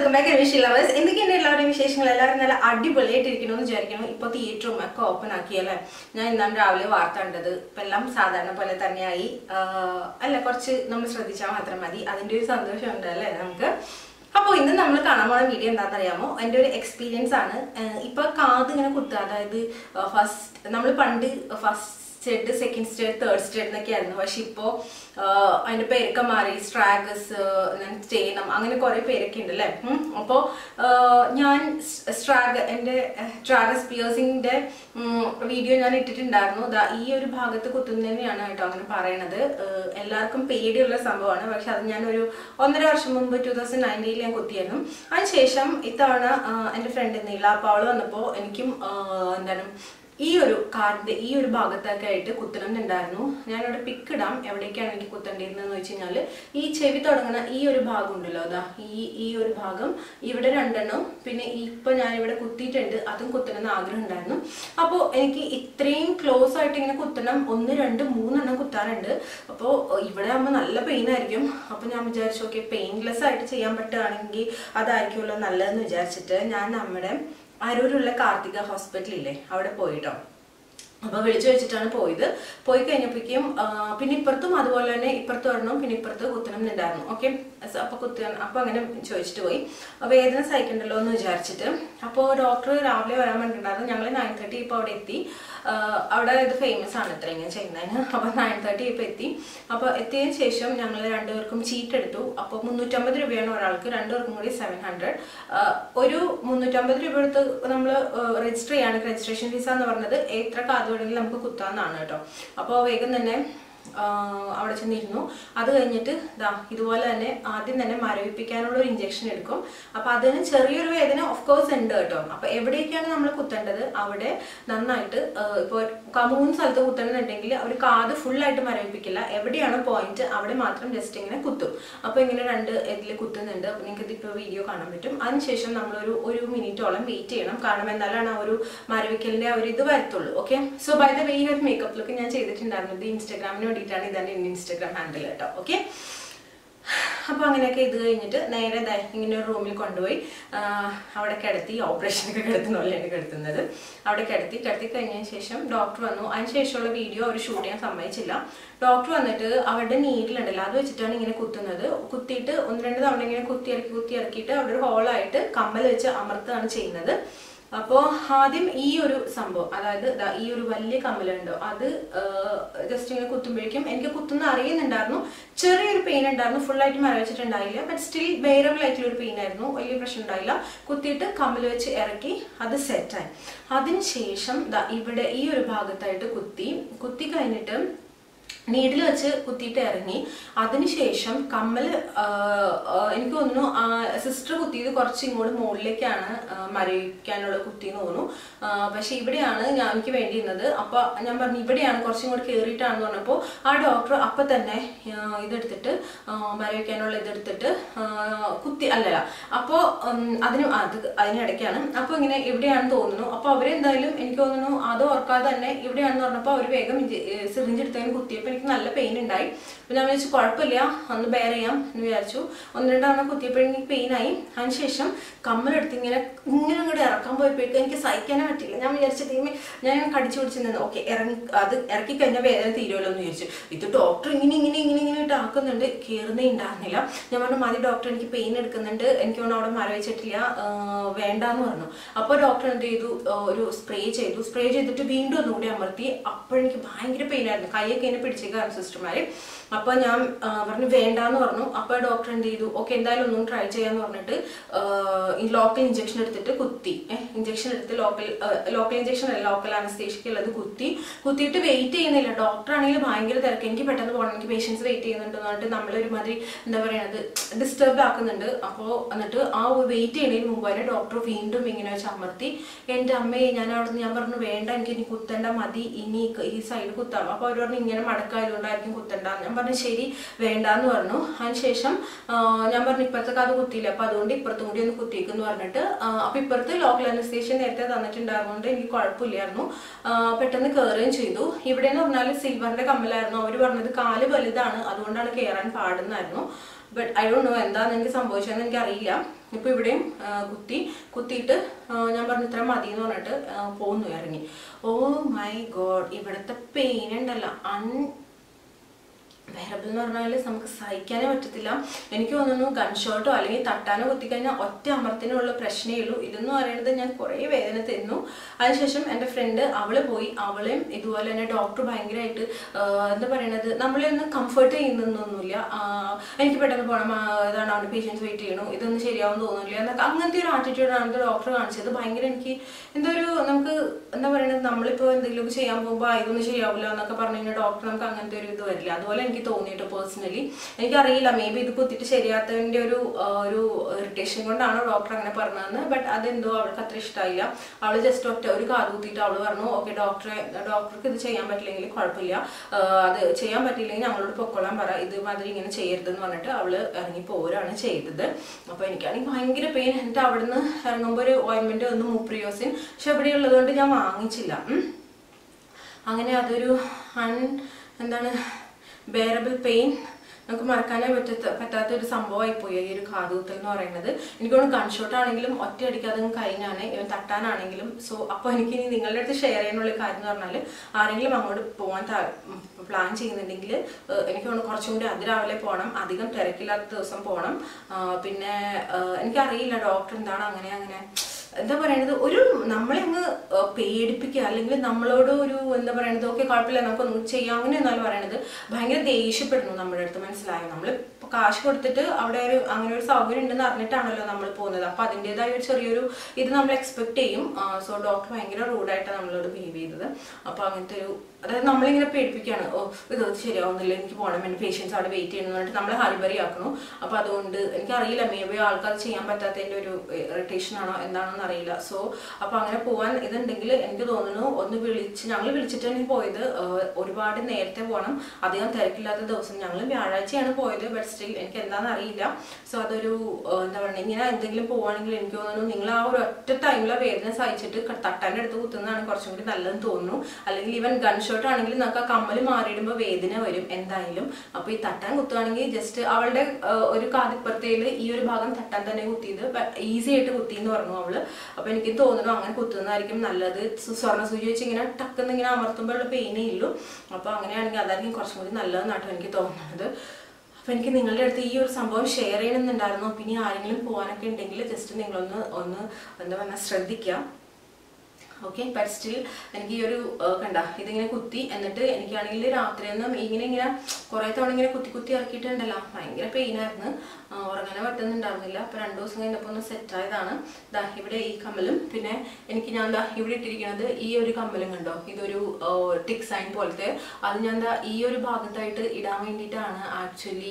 Welcome back വിഷി lovers എന്തൊക്കെയാണ് എല്ലാവരുടെയും വിശേഷങ്ങൾ എല്ലാവരും നല്ല അടിപൊളിയായിട്ട് ഇരിക്കണമെന്ന് വിചാരിക്കണം ഇപ്പൊ തിയേറ്ററും ഒക്കെ ഓപ്പൺ ആക്കിയല്ലേ ഞാൻ ഇന്നാണ് രാവിലെ വാർത്ത കണ്ടത് ഇപ്പൊ എല്ലാം സാധാരണ പോലെ തന്നെയായി ആഹ് അല്ല കുറച്ച് നമ്മൾ ശ്രദ്ധിച്ചാൽ മാത്രം മതി അതിന്റെ ഒരു സന്തോഷം ഉണ്ട് അല്ലേ നമുക്ക് അപ്പോൾ ഇന്ന് നമ്മൾ കാണാൻ പോകുന്ന വീഡിയോ എന്താണെന്ന് അറിയാമോ എൻ്റെ ഒരു എക്സ്പീരിയൻസ് ആണ് ആഹ് ഇപ്പൊ കാത് ഇങ്ങനെ കുത്തുക അതായത് ഫസ്റ്റ് നമ്മൾ പണ്ട് first state second state third state എന്നൊക്കെ ആയിരുന്നു പക്ഷെ ഇപ്പോൾ അതിന്റെ പേരൊക്കെ മാറി സ്ട്രാഗസ് ചെയ്യണം അങ്ങനെ കുറെ പേരൊക്കെ ഉണ്ട് അല്ലേ അപ്പോൾ ഞാൻ സ്ട്രാഗ് എൻ്റെ സ്ട്രാഗസ് പിയേഴ്സിങ്ങിന്റെ വീഡിയോ ഞാൻ ഇട്ടിട്ടുണ്ടായിരുന്നു ദാ ഈ ഒരു ഭാഗത്ത് കുത്തുന്നതിനെയാണ് കേട്ടോ അങ്ങനെ പറയണത് ഏഹ് എല്ലാവർക്കും പേടിയുള്ള സംഭവമാണ് പക്ഷെ അത് ഞാൻ ഒരു ഒന്നര വർഷം മുമ്പ് ടൂ തൗസൻഡ് നയൻറ്റീനിൽ ഞാൻ കുത്തിയായിരുന്നു അതിനുശേഷം ഇത്തവണ ആഹ് എൻ്റെ ഫ്രണ്ട് നീല അപ്പോൾ അവള് വന്നപ്പോൾ എനിക്കും ആഹ് എന്താണ് ഈ ഒരു കാറിന്റെ ഈ ഒരു ഭാഗത്തൊക്കെ ആയിട്ട് കുത്തണമെന്നുണ്ടായിരുന്നു ഞാനിവിടെ പിക്ക് ഇടാം എവിടേക്കാണ് എനിക്ക് കുത്തേണ്ടിയിരുന്നതെന്ന് വെച്ച് കഴിഞ്ഞാൽ ഈ ചെവി തുടങ്ങുന്ന ഈ ഒരു ഭാഗം ഉണ്ടല്ലോ അതാ ഈ ഈ ഒരു ഭാഗം ഇവിടെ രണ്ടെണ്ണം പിന്നെ ഇപ്പൊ ഞാനിവിടെ കുത്തിയിട്ടുണ്ട് അതും കുത്തണമെന്ന് ആഗ്രഹം ഉണ്ടായിരുന്നു അപ്പോൾ എനിക്ക് ഇത്രയും ക്ലോസ് ആയിട്ട് ഇങ്ങനെ കുത്തണം ഒന്ന് രണ്ട് മൂന്നെണ്ണം കുത്താറുണ്ട് അപ്പോൾ ഇവിടെ ആകുമ്പോൾ നല്ല പെയിൻ ആയിരിക്കും അപ്പോൾ ഞാൻ വിചാരിച്ചു ഓക്കെ പെയിൻലെസ് ആയിട്ട് ചെയ്യാൻ പറ്റുകയാണെങ്കിൽ അതായിരിക്കുമല്ലോ നല്ലതെന്ന് വിചാരിച്ചിട്ട് ഞാൻ നമ്മുടെ അരൂരുള്ള കാർത്തിക ഹോസ്പിറ്റലില്ലേ അവിടെ പോയിട്ടോ അപ്പൊ വിളിച്ചു വെച്ചിട്ടാണ് പോയത് പോയി കഴിഞ്ഞപ്പോഴേക്കും ആ, പിന്നെ ഇപ്പുറത്തും അതുപോലെ തന്നെ ഇപ്പുറത്ത് വരണം പിന്നെ ഇപ്പുറത്ത് കുത്തണം എന്നുണ്ടായിരുന്നു ഓക്കെ അപ്പൊ കുത്ത അപ്പൊ അങ്ങനെ ചോദിച്ചിട്ട് പോയി അപ്പൊ വേദന സഹിക്കണ്ടല്ലോ എന്ന് വിചാരിച്ചിട്ട് അപ്പോൾ ഡോക്ടർ രാവിലെ വരാൻ വേണ്ടിയിട്ടുണ്ടായിരുന്നു ഞങ്ങൾ നയൻ തേർട്ടി ഇപ്പോൾ അവിടെ എത്തി ആ, അവിടെ ഇത് ഫേമസ് ആണ് ഇത്ര ഇങ്ങനെ ചെയ്യുന്നതിന് അപ്പൊ നയൻ തേർട്ടി ഇപ്പോൾ എത്തി അപ്പൊ എത്തിയതിന് ശേഷം ഞങ്ങൾ രണ്ടുപേർക്കും ചീറ്റ് എടുത്തു അപ്പോൾ മുന്നൂറ്റമ്പത് രൂപയാണ് ഒരാൾക്ക് രണ്ടുപേർക്കും കൂടി സെവൻ ഹൺഡ്രഡ് ഒരു മുന്നൂറ്റമ്പത് രൂപ എടുത്ത് നമ്മൾ രജിസ്റ്റർ ചെയ്യാണ് രജിസ്ട്രേഷൻ ഫീസ് എന്ന് പറഞ്ഞത് എത്ര കാർഡ് വേണമെങ്കിലും നമുക്ക് കുത്താവുന്നതാണ് കേട്ടോ അപ്പോൾ വേഗം തന്നെ ആ, അവിടെ ചെന്നിരുന്നു അത് കഴിഞ്ഞിട്ട് ദാ ഇതുപോലെ തന്നെ ആദ്യം തന്നെ മരവിപ്പിക്കാനുള്ള ഒരു ഇഞ്ചക്ഷൻ എടുക്കും അപ്പൊ അതിന് ചെറിയൊരു വേദന ഓഫ് കോഴ്സ് ഉണ്ട് കേട്ടോ അപ്പൊ എവിടേക്കാണ് നമ്മൾ കുത്തേണ്ടത് അവിടെ നന്നായിട്ട് ഇപ്പോൾ മൂന്ന് സ്ഥലത്ത് കുത്തണമെന്നുണ്ടെങ്കിൽ അവർ കാത് full ആയിട്ട് മരവിപ്പിക്കില്ല എവിടെയാണ് പോയിന്റ് അവിടെ മാത്രം ജസ്റ്റ് ഇങ്ങനെ കുത്തും അപ്പൊ ഇങ്ങനെ രണ്ട് ഇതിൽ കുത്തുന്നുണ്ട് അപ്പൊ നിങ്ങൾക്ക് ഇതിപ്പോൾ വീഡിയോ കാണാൻ പറ്റും അതിനുശേഷം നമ്മളൊരു ഒരു മിനിറ്റോളം വെയിറ്റ് ചെയ്യണം കാരണം എന്നാലാണ് ആ ഒരു മരവിക്കലിന്റെ ആ ഒരു ഇത് വരത്തുള്ളൂ okay so by the way ഈ ഒരു മേക്കപ്പ് ലുക്ക് ഞാൻ ചെയ്തിട്ടുണ്ടായിരുന്നു ഇത് ഇൻസ്റ്റാഗ്രാമിന് വേണ്ടിയിട്ടാണ് ഇതാണ് എൻ്റെ ഇൻസ്റ്റാഗ്രാം ഹാൻഡിൽ കേട്ടോ ഓക്കെ അപ്പൊ അങ്ങനെയൊക്കെ ഇത് കഴിഞ്ഞിട്ട് നേരെ ദേ ഇങ്ങനെ ഒരു റൂമിൽ കൊണ്ടുപോയി ആ, അവിടെ കിടത്തി ഓപ്പറേഷനൊക്കെ കിടത്തുന്ന പോലെയാണ് കിടത്തുന്നത് അവിടെ കിടത്തി കിടത്തി കഴിഞ്ഞതിന് ശേഷം ഡോക്ടർ വന്നു അതിന് ശേഷമുള്ള വീഡിയോ അവർ ഷൂട്ട് ചെയ്യാൻ സമ്മതിച്ചില്ല ഡോക്ടർ വന്നിട്ട് അവരുടെ നീഡിലുണ്ടല്ലോ അത് വെച്ചിട്ടാണ് ഇങ്ങനെ കുത്തുന്നത് കുത്തിയിട്ട് ഒന്ന് രണ്ട് തവണ ഇങ്ങനെ കുത്തി ഇറക്കി കുത്തി ഇറക്കിയിട്ട് അവിടെ ഒരു ഹോളായിട്ട് കമ്മൽ വെച്ച് അമർത്തുകയാണ് ചെയ്യുന്നത് അപ്പോൾ ആദ്യം ഈ ഒരു സംഭവം അതായത് ദാ ഈ ഒരു വലിയ കമ്മലുണ്ടോ അത് ജസ്റ്റ് ഇങ്ങനെ കുത്തുമ്പോഴേക്കും എനിക്ക് കുത്തുന്ന അറിയുന്നുണ്ടായിരുന്നു ചെറിയൊരു പെയിൻ ഉണ്ടായിരുന്നു full ആയിട്ട് മരവിച്ചിട്ടുണ്ടായില്ല ബട്ട് സ്റ്റിൽ ബെയറബിൾ ആയിട്ടുള്ള ഒരു പെയിൻ ആയിരുന്നു വലിയ പ്രശ്നം ഉണ്ടായില്ല കുത്തിയിട്ട് കമ്മൽ വെച്ച് ഇറക്കി അത് സെറ്റായി അതിനുശേഷം ദാ ഇവിടെ ഈ ഒരു ഭാഗത്തായിട്ട് കുത്തി കുത്തി കഴിഞ്ഞിട്ട് നീഡിൽ വെച്ച് കുത്തിയിട്ട് ഇറങ്ങി അതിനുശേഷം കമ്മൽ എനിക്ക് തോന്നുന്നു സിസ്റ്റർ കുത്തിയത് കുറച്ച് ഇങ്ങോട്ട് മുകളിലേക്കാണ് ആ, മരവിക്കാനുള്ള കുത്തി എന്ന് തോന്നുന്നു ആ, പക്ഷെ ഇവിടെയാണ് ഞാൻ എനിക്ക് വേണ്ടിയിരുന്നത് അപ്പൊ ഞാൻ പറഞ്ഞു ഇവിടെയാണ് കുറച്ചും കൂടി കയറിയിട്ടാണെന്ന് പറഞ്ഞപ്പോൾ ആ ഡോക്ടർ അപ്പൊ തന്നെ ആ, ഇതെടുത്തിട്ട് ആ, മരവിക്കാനുള്ള ഇതെടുത്തിട്ട് ആ, കുത്തി അല്ലല്ല അപ്പോൾ അതിന് അത് അതിനിടയ്ക്കാണ് അപ്പോൾ ഇങ്ങനെ ഇവിടെയാണെന്ന് തോന്നുന്നു അപ്പോൾ അവരെന്തായാലും എനിക്ക് തോന്നുന്നു അത് ഓർക്കാതെ തന്നെ ഇവിടെയാണെന്ന് പറഞ്ഞപ്പോൾ അവർ വേഗം സിറിഞ്ച് എടുത്തതിന് കുത്തിയപ്പോൾ എനിക്ക് നല്ല പെയിൻ ഉണ്ടായി അപ്പോൾ ഞാൻ വിചാരിച്ചു കുഴപ്പമില്ല ഒന്ന് ബെയർ ചെയ്യാം എന്ന് വിചാരിച്ചു ഒന്ന് രണ്ടെണ്ണം കുത്തിയപ്പോൾ എനിക്ക് പെയിൻ ആയി അതിനുശേഷം കമ്മലെടുത്ത് ഇങ്ങനെ ഇങ്ങനെ അങ്ങോട്ട് ഇറക്കാൻ പോയപ്പോഴേക്കും എനിക്ക് സഹിക്കാനേ പറ്റില്ല ഞാൻ വിചാരിച്ച ടീമി ഞാൻ കടിച്ചു പിടിച്ച് നിന്ന് ഓക്കെ ഇറങ്ങി അത് ഇറക്കി കഴിഞ്ഞാൽ വേദന തീരുമല്ലോ എന്ന് വിചാരിച്ചു ഇത് ഡോക്ടർ ഇങ്ങനെ ഇങ്ങനെ ഇങ്ങനെ ഇങ്ങനെ ഇട്ട് ആക്കുന്നുണ്ട് കയറുന്നേ ഉണ്ടായിരുന്നില്ല ഞാൻ പറഞ്ഞു മതി ഡോക്ടർ എനിക്ക് പെയിൻ എടുക്കുന്നുണ്ട് എനിക്ക് തോന്നുന്നു അവിടെ മരവിച്ചിട്ടില്ല വേണ്ടാന്ന് പറഞ്ഞു അപ്പോൾ ഡോക്ടർ എന്ത് ചെയ്തു ആ, ഒരു സ്പ്രേ ചെയ്തു സ്പ്രേ ചെയ്തിട്ട് വീണ്ടും ഒന്നുകൂടി അമർത്തി അപ്പോഴെനിക്ക് ഭയങ്കര പെയിൻ ആയിരുന്നു കൈയൊക്കെ ഇങ്ങനെ പിടിച്ചേക്കായിരുന്നു സിസ്റ്റർമാര് അപ്പൊ ഞാൻ ആ, പറഞ്ഞു വേണ്ടാന്ന് പറഞ്ഞു അപ്പൊ ഡോക്ടർ എന്ത് ചെയ്തു ഓക്കെ എന്തായാലും ഒന്നും ട്രൈ ചെയ്യാന്ന് പറഞ്ഞിട്ട് ആ, ഈ ലോക്കൽ ഇഞ്ചക്ഷൻ എടുത്തിട്ട് കുത്തി ഇഞ്ചക്ഷൻ എടുത്ത് ലോക്കൽ ലോക്കൽ ഇഞ്ചക്ഷൻ അല്ല ലോക്കൽ അനസ്തേഷ്യക്ക് ഉള്ളത് കുത്തി കുത്തിയിട്ട് വെയിറ്റ് ചെയ്യുന്നില്ല ഡോക്ടർ ആണെങ്കിൽ ഭയങ്കര തിരക്ക് എനിക്ക് പെട്ടെന്ന് പോകണം എനിക്ക് പേഷ്യൻസ് വെയിറ്റ് ചെയ്യുന്നുണ്ട് എന്ന് പറഞ്ഞിട്ട് നമ്മളൊരുമാതിരി എന്താ പറയുന്നത് ഡിസ്റ്റർബ് ആക്കുന്നുണ്ട് അപ്പോൾ എന്നിട്ട് ആ വെയിറ്റ് ചെയ്യുന്നതിന് മുമ്പ് തന്നെ ഡോക്ടർ വീണ്ടും ഇങ്ങനെ വെച്ച് അമർത്തി എൻ്റെ അമ്മയെ ഞാൻ അവിടെ നിന്ന് ഞാൻ പറഞ്ഞു വേണ്ട എനിക്ക് ഇനി കുത്തണ്ട മതി ഇനി ഈ സൈഡ് കുത്താം അപ്പോൾ അവർ പറഞ്ഞു ഇങ്ങനെ മടക്കായതുകൊണ്ടായിരിക്കും കുത്തണ്ട ഞാൻ പറഞ്ഞു ശരി വേണ്ടാന്ന് പറഞ്ഞു അതിനുശേഷം ആ, ഞാൻ പറഞ്ഞു ഇപ്പുറത്തെ കാത് കുത്തിയില്ല അപ്പൊ അതുകൊണ്ട് ഇപ്പുറത്തും കൂടി ഒന്ന് കുത്തിയേക്കെന്ന് പറഞ്ഞിട്ട് ആ, അപ്പൊ ഇപ്പുറത്ത് ലോക്കൽ അനസ്തേഷ്യ നേരത്തെ തന്നിട്ടുണ്ടായിരുന്നുകൊണ്ട് എനിക്ക് കുഴപ്പമില്ലായിരുന്നു ആ, പെട്ടെന്ന് കയറുകയും ചെയ്തു ഇവിടെ എന്ന് പറഞ്ഞാൽ സിൽവറിന്റെ കമ്മലായിരുന്നു അവർ പറഞ്ഞത് കാല് വലുതാണ് അതുകൊണ്ടാണ് കയറാൻ പാടുന്നായിരുന്നു ബട്ട് ഐ ഡോണ്ട് നോ എന്താന്ന് എനിക്ക് സംഭവിച്ചതെന്ന് എനിക്ക് അറിയില്ല ഇപ്പൊ ഇവിടെയും ആ, കുത്തി കുത്തിയിട്ട് ആ, ഞാൻ പറഞ്ഞു ഇത്ര മതി എന്ന് പറഞ്ഞിട്ട് ആ, പോന്നു ഇറങ്ങി ഓ മൈ ഗോഡ് ഇവിടുത്തെ പെയിൻ ഉണ്ടല്ലോ അൺ വേറബിൾ എന്ന് പറഞ്ഞാൽ നമുക്ക് സഹിക്കാനേ പറ്റത്തില്ല എനിക്ക് തോന്നുന്നു ഗൺ ഷോട്ടോ അല്ലെങ്കിൽ തട്ടാനോ കുത്തിക്കഴിഞ്ഞാൽ ഒറ്റ അമർത്തിനുള്ള പ്രശ്നമേ ഉള്ളൂ ഇതെന്ന് പറയുന്നത് ഞാൻ കുറേ വേദന തിന്നു അതിനുശേഷം എൻ്റെ ഫ്രണ്ട് അവള് പോയി അവളെയും ഇതുപോലെ തന്നെ ഡോക്ടർ ഭയങ്കരമായിട്ട് എന്താ പറയണത് നമ്മളെ ഒന്ന് കംഫർട്ട് ചെയ്യുന്നൊന്നുമില്ല ആഹ് എനിക്ക് പെട്ടെന്ന് പോകണം ആഹ് ഇതാണ് അവിടെ പേഷ്യൻസ് വെയിറ്റ് ചെയ്യണു ഇതൊന്നും ശരിയാവും തോന്നുന്നില്ല എന്നൊക്കെ അങ്ങനത്തെ ഒരു ആറ്റിറ്റ്യൂഡാണ് ഡോക്ടർ കാണിച്ചത് ഭയങ്കര എനിക്ക് എന്തോ ഒരു നമുക്ക് എന്താ പറയുന്നത് നമ്മളിപ്പോൾ എന്തെങ്കിലുമൊക്കെ ചെയ്യാൻ പോകുമ്പോൾ "ആ, ഇതൊന്നും ശരിയാവില്ല എന്നൊക്കെ പറഞ്ഞു കഴിഞ്ഞാൽ ഡോക്ടർ നമുക്ക് അങ്ങനത്തെ ഒരു ഇത് വരില്ല അതുപോലെ എനിക്ക് തോന്നിയിട്ട് പേഴ്സണലി എനിക്കറിയില്ല മേ ബി ഇത് കുത്തിയിട്ട് ശരിയാത്തതിൻ്റെ ഒരു ആ, ഒരു ഇറിറ്റേഷൻ കൊണ്ടാണ് ഡോക്ടർ അങ്ങനെ പറഞ്ഞതെന്ന് ബട്ട് അതെന്തോ അവൾക്ക് അത്ര ഇഷ്ടമായില്ല അവൾ ജസ്റ്റ് ഒറ്റ ഒരു കാത് കുത്തിയിട്ട് അവൾ പറഞ്ഞു ഓക്കെ ഡോക്ടറെ ഡോക്ടർക്ക് ഇത് ചെയ്യാൻ പറ്റില്ലെങ്കിൽ കുഴപ്പമില്ല ആ, അത് ചെയ്യാൻ പറ്റില്ലെങ്കിൽ ഞങ്ങളോട് പൊക്കോളാൻ പറ ഇത് മാതിരി ഇങ്ങനെ ചെയ്യരുതെന്ന് പറഞ്ഞിട്ട് അവള് ഇറങ്ങി പോരാണ് ചെയ്തത് അപ്പോൾ എനിക്കാണെങ്കിൽ ഭയങ്കര പെയിൻ എന്നിട്ട് അവിടുന്ന് ഇറങ്ങുമ്പോൾ ഒരു ഓയിൻമെന്റ് ഒന്ന് മൂപ്രിയോസിൻ പക്ഷെ ഇവിടെ ഉള്ളതുകൊണ്ട് ഞാൻ വാങ്ങിച്ചില്ല ഉം. അങ്ങനെ അതൊരു അൺ എന്താണ് ബെയറബിൾ പെയിൻ നമുക്ക് മറക്കാനേ പറ്റാത്ത പറ്റാത്ത ഒരു സംഭവമായി പോയി ഈ ഒരു കാതുകുത്തൽ എന്ന് പറയുന്നത് എനിക്ക് തോന്നുന്നു ഗൺഷോട്ട് ആണെങ്കിലും ഒറ്റ അടിക്കാതെ കഴിഞ്ഞാണ് ഇവൻ തട്ടാനാണെങ്കിലും സോ അപ്പോൾ എനിക്ക് ഇനി നിങ്ങളുടെ അടുത്ത് ഷെയർ ചെയ്യാനുള്ള ഒരു കാര്യം എന്ന് പറഞ്ഞാൽ ആരെങ്കിലും അങ്ങോട്ട് പോകാൻ പ്ലാൻ ചെയ്യുന്നുണ്ടെങ്കിൽ ഏഹ് എനിക്ക് തോന്നുന്നു കുറച്ചും കൂടി അതിരാവിലെ പോകണം അധികം തിരക്കില്ലാത്ത ദിവസം പോകണം ആ, പിന്നെ ഏഹ് എനിക്കറിയില്ല ഡോക്ടർ എന്താണ് അങ്ങനെ അങ്ങനെ എന്താ പറയണത് ഒരു നമ്മളെ അങ്ങ് ഏഹ് പേടിപ്പിക്കുക അല്ലെങ്കിൽ നമ്മളോട് ഒരു എന്താ പറയണത് ഓക്കെ കുഴപ്പമില്ല നമുക്കൊന്നും ചെയ്യാം അങ്ങനെ എന്നാൽ പറയണത് ഭയങ്കര ദേഷ്യപ്പെടുന്നു നമ്മുടെ അടുത്ത് മനസ്സിലായോ നമ്മൾ ഇപ്പൊ കാശ് കൊടുത്തിട്ട് അവിടെ ഒരു അങ്ങനെ ഒരു സൗകര്യം ഉണ്ടെന്ന് അറിഞ്ഞിട്ടാണല്ലോ നമ്മൾ പോകുന്നത് അപ്പൊ അതിൻ്റെതായ ഒരു ചെറിയൊരു ഇത് നമ്മൾ എക്സ്പെക്ട് ചെയ്യും സോ ഡോക്ടർ ഭയങ്കര റൂഡായിട്ടാണ് നമ്മളോട് ബിഹേവ് ചെയ്തത് അപ്പൊ അങ്ങനത്തെ ഒരു അതായത് നമ്മളിങ്ങനെ പേടിപ്പിക്കുകയാണ് ഓ ഇത് ശരിയാവുന്നില്ല എനിക്ക് പോകണം എൻ്റെ പേഷ്യൻസ് അവിടെ വെയിറ്റ് ചെയ്യുന്നു പറഞ്ഞിട്ട് നമ്മളെ ഹരിബറി ആക്കണു അപ്പൊ അതുകൊണ്ട് എനിക്കറിയില്ല മേ ബി ആൾക്കാർ ചെയ്യാൻ പറ്റാത്തതിന്റെ ഒരു ഇറിറ്റേഷൻ ആണോ എന്താണെന്ന് അറിയില്ല സോ അപ്പൊ അങ്ങനെ പോകാൻ ഇതുണ്ടെങ്കിൽ എനിക്ക് തോന്നുന്നു ഒന്ന് വിളിച്ച് ഞങ്ങൾ വിളിച്ചിട്ട് തന്നെ പോയത് ഏഹ്, ഒരുപാട് നേരത്തെ പോകണം അധികം തിരക്കില്ലാത്ത ദിവസം ഞങ്ങൾ വ്യാഴാഴ്ചയാണ് പോയത് ബട്ട് സ്റ്റിൽ എനിക്ക് എന്താണെന്ന് അറിയില്ല സോ അതൊരു ഏഹ്, എന്താ പറയുക ഇങ്ങനെ എന്തെങ്കിലും പോവാണെങ്കിൽ എനിക്ക് തോന്നുന്നു നിങ്ങൾ ആ ഒരു ഒറ്റ ടൈമിലെ വേദന സഹിച്ചിട്ട് ക- തട്ടാൻ്റെ അടുത്ത് കുത്തുന്നതാണ് കുറച്ചും കൂടി നല്ലതെന്ന് തോന്നുന്നു അല്ലെങ്കിൽ ഈവൻ ഗൺ ഷോട്ട് ആണെങ്കിൽ നമുക്ക് ആ കമ്മൽ മാറിയിടുമ്പോൾ വേദന വരും എന്തായാലും അപ്പൊ ഈ തട്ടാൻ കുത്തുവാണെങ്കിൽ ജസ്റ്റ് അവളുടെ ഏഹ്, ഒരു കാതിപ്പുറത്തേല് ഈ ഒരു ഭാഗം തട്ടാൻ തന്നെ കുത്തിയത് ഈസി ആയിട്ട് കുത്തി എന്ന് പറഞ്ഞു അവള് അപ്പൊ എനിക്ക് തോന്നുന്നു അങ്ങനെ കുത്തുന്നതായിരിക്കും നല്ലത് സു- സ്വർണ്ണ സൂചി വെച്ച് ഇങ്ങനെ ടക്കെന്ന് ഇങ്ങനെ അമർത്തുമ്പോൾ ഉള്ള പെയിനേ ഉള്ളൂ അപ്പൊ അങ്ങനെയാണെങ്കിൽ അതായിരിക്കും കുറച്ചും കൂടി നല്ലതെന്നാട്ടോ എനിക്ക് തോന്നുന്നത് അപ്പൊ എനിക്ക് നിങ്ങളുടെ അടുത്ത് ഈ ഒരു സംഭവം ഷെയർ ചെയ്യണമെന്നുണ്ടായിരുന്നു അപ്പൊ ഇനി ആരെങ്കിലും പോകാനൊക്കെ ഉണ്ടെങ്കിൽ ജസ്റ്റ് നിങ്ങളൊന്ന് ഒന്ന് എന്താ പറയുക ശ്രദ്ധിക്കുക ഓക്കെ ബട്ട് സ്റ്റിൽ എനിക്ക് ഈ ഒരു ആ, കണ്ട ഇതിങ്ങനെ കുത്തി എന്നിട്ട് എനിക്കാണെങ്കിൽ രാത്രി ഒന്നും ഇങ്ങനെ ഇങ്ങനെ കുറെ തവണ ഇങ്ങനെ കുത്തി കുത്തി ഇറക്കിയിട്ടുണ്ടല്ലോ ഭയങ്കര പെയിനായിരുന്നു ഉറങ്ങാനേ പറ്റുന്നുണ്ടായിരുന്നില്ല അപ്പൊ രണ്ടു ദിവസം കഴിഞ്ഞപ്പോൾ ഒന്ന് സെറ്റ് ആയതാണ് ദാ ഇവിടെ ഈ കമ്മലും പിന്നെ എനിക്ക് ഞാൻ ദാ ഇവിടെ ഇട്ടിരിക്കുന്നത് ഈ ഒരു കമ്മലും കണ്ടോ ഇതൊരു ടിക് സൈൻ പോലത്തെ അത് ഞാൻ ദാ ഈ ഒരു ഭാഗത്തായിട്ട് ഇടാൻ വേണ്ടിയിട്ടാണ് ആക്ച്വലി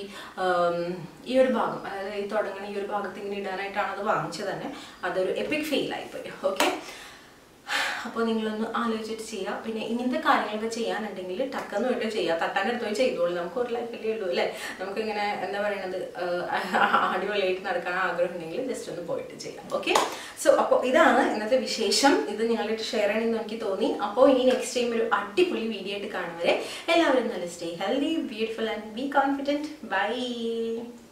ഈ ഒരു ഭാഗം അതായത് ഈ തുടങ്ങുന്ന ഈ ഒരു ഭാഗത്ത് ഇങ്ങനെ ഇടാനായിട്ടാണ് അത് വാങ്ങിച്ചത് തന്നെ അതൊരു എപ്പിക് ഫീൽ ആയിപ്പോയി ഓക്കെ അപ്പോൾ നിങ്ങളൊന്ന് ആലോചിച്ചിട്ട് ചെയ്യുക പിന്നെ ഇങ്ങനത്തെ കാര്യങ്ങളൊക്കെ ചെയ്യാനുണ്ടെങ്കിൽ ടക്കെന്ന് പോയിട്ട് ചെയ്യുക തട്ടാൻ്റെ അടുത്ത് പോയി ചെയ്തോളൂ നമുക്ക് ഒരു ലൈഫല്ലേ ഉള്ളൂ അല്ലേ നമുക്കിങ്ങനെ എന്താ പറയണത് ആഹ് അടിപൊളിയായിട്ട് നടക്കാൻ ആഗ്രഹം ഉണ്ടെങ്കിൽ ജസ്റ്റ് ഒന്ന് പോയിട്ട് ചെയ്യാം ഓക്കെ സോ അപ്പോൾ ഇതാണ് ഇന്നത്തെ വിശേഷം ഇത് നിങ്ങളായിട്ട് ഷെയർ ചെയ്യണമെന്ന് എനിക്ക് തോന്നി അപ്പോൾ ഇനി നെക്സ്റ്റ് ടൈം ഒരു അടിപൊളി വീഡിയോ ആയിട്ട് കാണുവരെ എല്ലാവരും നല്ല stay healthy beautiful and be confident by